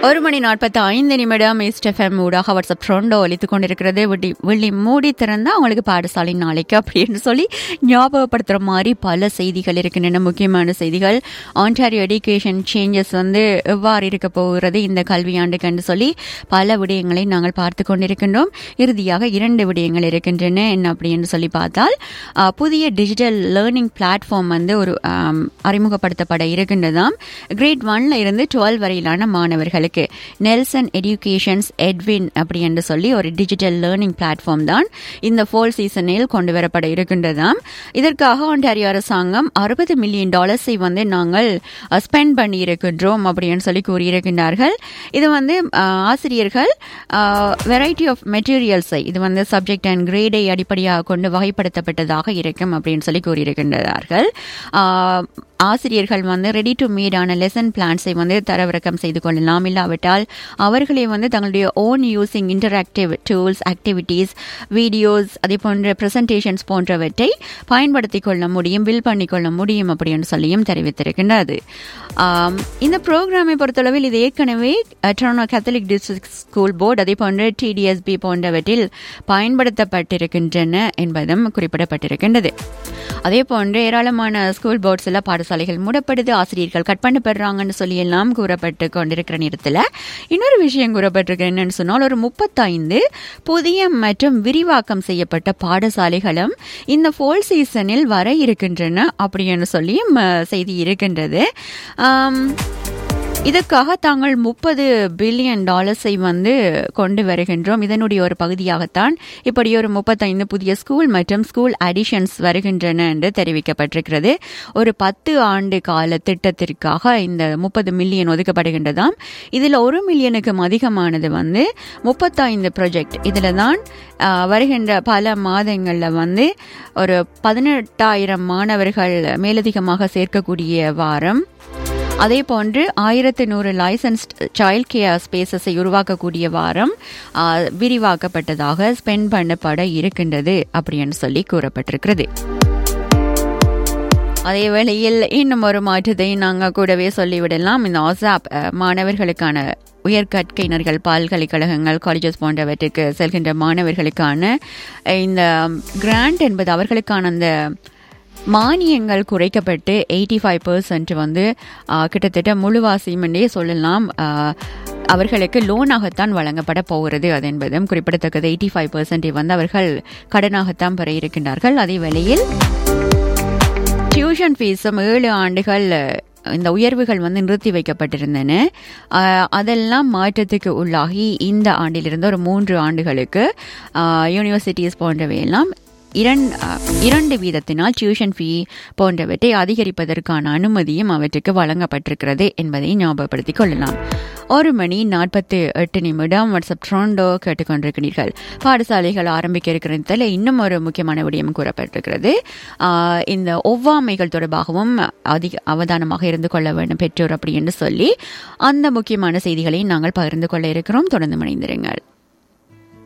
ஒரு மணி நாற்பத்தி ஐந்து நிமிடம் ஈஸ்ட் எஃப்எம் ஊடாக வாட்ஸ்அப் ட்ரோண்டோ ஒலித்துக் கொண்டிருக்கிறது வெள்ளி வெள்ளி மூடி திறந்தா அவங்களுக்கு பாடசாலை நாளைக்கு அப்படின்னு சொல்லி ஞாபகப்படுத்துற மாதிரி பல செய்திகள் இருக்கின்றன முக்கியமான செய்திகள் ஆன்டாரியோ எஜுகேஷன் சேஞ்சஸ் வந்து எவ்வாறு இருக்க போகிறது இந்த கல்வியாண்டுக்கு சொல்லி பல விடயங்களை நாங்கள் பார்த்து கொண்டிருக்கின்றோம் இறுதியாக இரண்டு விடயங்கள் இருக்கின்றன என்ன அப்படின்னு சொல்லி பார்த்தால் அஹ், புதிய டிஜிட்டல் லேர்னிங் பிளாட்ஃபார்ம் வந்து ஒரு ஆம், அறிமுகப்படுத்தப்பட இருக்கின்றதாம் கிரேட் ஒன்ல இருந்து டுவெல் வரையிலான மாணவர்களுக்கு நெல்சன் எஜுகேஷன்ஸ் எட்வின் அப்படி என்று சொல்லி ஒரு டிஜிட்டல் லேர்னிங் பிளாட்ஃபார்ம் தான் இந்த ஃபோல் சீசனில் கொண்டு வரப்பட இருக்கின்றதாம் இதற்காக ஒன்டாரியோ அரசாங்கம் அறுபது மில்லியன் டாலர்ஸை வந்து நாங்கள் ஸ்பெண்ட் பண்ணி இருக்கின்றோம் அப்படின்னு சொல்லி கூறியிருக்கின்றார்கள் இது வந்து அஹ், ஆசிரியர்கள் வெரைட்டி ஆஃப் மெட்டீரியல்ஸை இது வந்து சப்ஜெக்ட் அண்ட் கிரேடை அடிப்படையாக கொண்டு வகைப்படுத்தப்பட்டதாக இருக்கும் அப்படின்னு சொல்லி கூறியிருக்கின்றார்கள் ஆஹ், ஆசிரியர்கள் வந்து ரெடி டு மேடான லெசன் பிளான்ஸை வந்து தரவிறக்கம் செய்து கொள்ளலாம் இல்லாவிட்டால் அவர்களே வந்து தங்களுடைய own using interactive tools activities videos அதே போன்ற பிரசன்டேஷன்ஸ் போன்றவற்றை பயன்படுத்திக் கொள்ள முடியும் பில் பண்ணிக்கொள்ள முடியும் அப்படின்னு சொல்லியும் தெரிவித்திருக்கின்றது ஆம், இந்த ப்ரோக்ராமை பொறுத்தளவில் இது ஏற்கனவே Toronto Catholic district school board அதே போன்ற டிடிஎஸ்பி போன்றவற்றில் பயன்படுத்தப்பட்டிருக்கின்றன என்பதும் குறிப்பிடப்பட்டிருக்கின்றது அதே போன்று ஏராளமான ஸ்கூல் போர்ட்ஸில் பாடசாலைகள் மூடப்படுது ஆசிரியர்கள் கட் பண்ணப்படுறாங்கன்னு சொல்லி எல்லாம் கூறப்பட்டு கொண்டிருக்கிற நேரத்தில் இன்னொரு விஷயம் கூறப்பட்டிருக்கு என்னன்னு சொன்னால் ஒரு முப்பத்தைந்து புதிய மற்றும் விரிவாக்கம் செய்யப்பட்ட பாடசாலைகளும் இந்த ஃபோல் சீசனில் வர இருக்கின்றன அப்படின்னு சொல்லியும் அஹ், செய்தி இருக்கின்றது ஆம், இதற்காக தாங்கள் முப்பது பில்லியன் டாலர்ஸை வந்து கொண்டு வருகின்றோம் இதனுடைய ஒரு பகுதியாகத்தான் இப்படி ஒரு முப்பத்தைந்து புதிய ஸ்கூல் மற்றும் ஸ்கூல் அடிஷன்ஸ் வருகின்றன என்று தெரிவிக்கப்பட்டிருக்கிறது ஒரு பத்து ஆண்டு கால திட்டத்திற்காக இந்த முப்பது மில்லியன் ஒதுக்கப்படுகின்றதாம் இதில் ஒரு மில்லியனுக்கும் அதிகமானது வந்து முப்பத்தைந்து ப்ராஜெக்ட் இதில் தான் ஆஹ், வருகின்ற பல மாதங்களில் வந்து ஒரு பதினெட்டாயிரம் மாணவர்கள் மேலதிகமாக சேர்க்கக்கூடிய வாரம் அதே போன்று ஆயிரத்து நூறு லைசன்ஸ்ட் சைல்ட் கேர் ஸ்பேசஸை உருவாக்கக்கூடிய வாரம் ஆ, விரிவாக்கப்பட்டதாக ஸ்பெண்ட் பண்ணப்பட இருக்கின்றது அப்படின்னு சொல்லி கூறப்பட்டிருக்கிறது அதே வேளையில் இன்னும் ஒரு மாற்றத்தை நாங்கள் கூடவே சொல்லிவிடலாம் இந்த ஆசாப் அஹ், மாணவர்களுக்கான உயர்கற்கையினர்கள் பல்கலைக்கழகங்கள் காலேஜஸ் போன்றவற்றுக்கு செல்கின்ற மாணவர்களுக்கான அஹ், இந்த கிராண்ட் என்பது அவர்களுக்கான அந்த மானியங்கள் குறைக்கப்பட்டு எயிட்டி ஃபைவ் பர்சன்ட் வந்து ஆஹ், கிட்டத்தட்ட முழுவாசியும் என்றே சொல்லலாம் ஆஹ், அவர்களுக்கு லோனாகத்தான் வழங்கப்பட போகிறது அது என்பதும் குறிப்பிடத்தக்கது எயிட்டி ஃபைவ் பர்சன்ட் வந்து அவர்கள் கடனாகத்தான் பெற இருக்கின்றார்கள் அதே வேளையில் டியூஷன் ஃபீஸும் ஏழு ஆண்டுகள் இந்த உயர்வுகள் வந்து நிறுத்தி வைக்கப்பட்டிருந்தன ஆஹ், அதெல்லாம் மாற்றத்துக்கு உள்ளாகி இந்த ஆண்டிலிருந்து ஒரு மூன்று ஆண்டுகளுக்கு யூனிவர்சிட்டிஸ் போன்றவையெல்லாம் இரண்டு இரண்டு வீதத்தினால் டியூஷன் ஃபீ போன்றவற்றை அதிகரிப்பதற்கான அனுமதியும் அவற்றுக்கு வழங்கப்பட்டிருக்கிறது என்பதை ஞாபகப்படுத்திக் கொள்ளலாம் ஒரு மணி நாற்பத்தி எட்டு நிமிடம் வாட்ஸ்அப் ட்ரோண்டோ கேட்டுக்கொண்டிருக்கிறீர்கள் பாடசாலைகள் ஆரம்பிக்க இருக்கிறதில் இன்னும் ஒரு முக்கியமான விடயம் கூறப்பட்டிருக்கிறது ஆஹ், இந்த ஒவ்வாமைகள் தொடர்பாகவும் அதிக அவதானமாக இருந்து கொள்ள வேண்டும் பெற்றோர் அப்படி என்று சொல்லி அந்த முக்கியமான செய்திகளை நாங்கள் பகிர்ந்து கொள்ள இருக்கிறோம் தொடர்ந்து மணிந்திருங்கள்